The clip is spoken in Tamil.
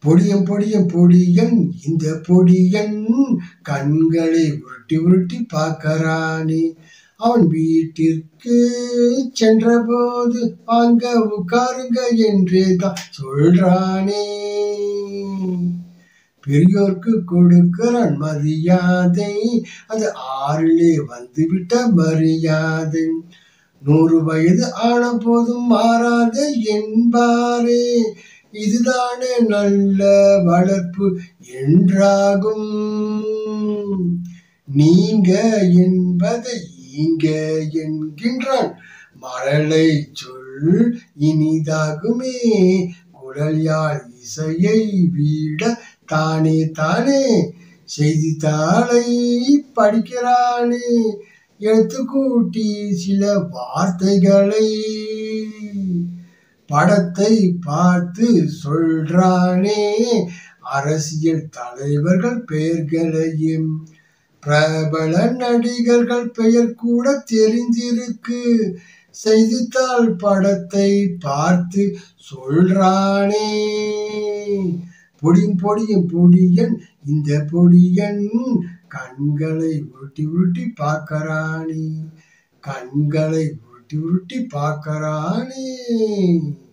பொடியன் பொடியன் பொடியன் இந்த பொடியன் கண்களை உருட்டி உருட்டி பார்க்கறானே அவன் வீட்டிற்கு சென்றபோது வாங்க உட்காருங்க என்றே தான் சொல்றானே பெரியோர்க்கு கொடுக்கிறான் மரியாதை அது ஆறிலே வந்துவிட்ட மரியாதை நூறு வயது ஆன போதும் மாறாத என்பாரே இதுதானே நல்ல வளர்ப்பு என்றாகும் நீங்க என்பதை இங்க என்கின்றான் மரலை சொல் இனிதாகுமே குழல் யாழ் இசையை விட தானே தானே செய்தித்தாளை படிக்கிறானே எடுத்து கூட்டி சில வார்த்தைகளை படத்தை பார்த்து சொல்றானே அரசியல் தலைவர்கள் பெயர்களையும் பிரபல நடிகர்கள் பெயர் கூட தெரிஞ்சிருக்கு செய்தித்தாள் படத்தை பார்த்து சொல்றானே பொடியும் பொடியும் பொடியன் இந்த பொடியன் கண்களை உருட்டி உருட்டி பார்க்கறானே கண்களை உருட்டி உருட்டி பார்க்கறானே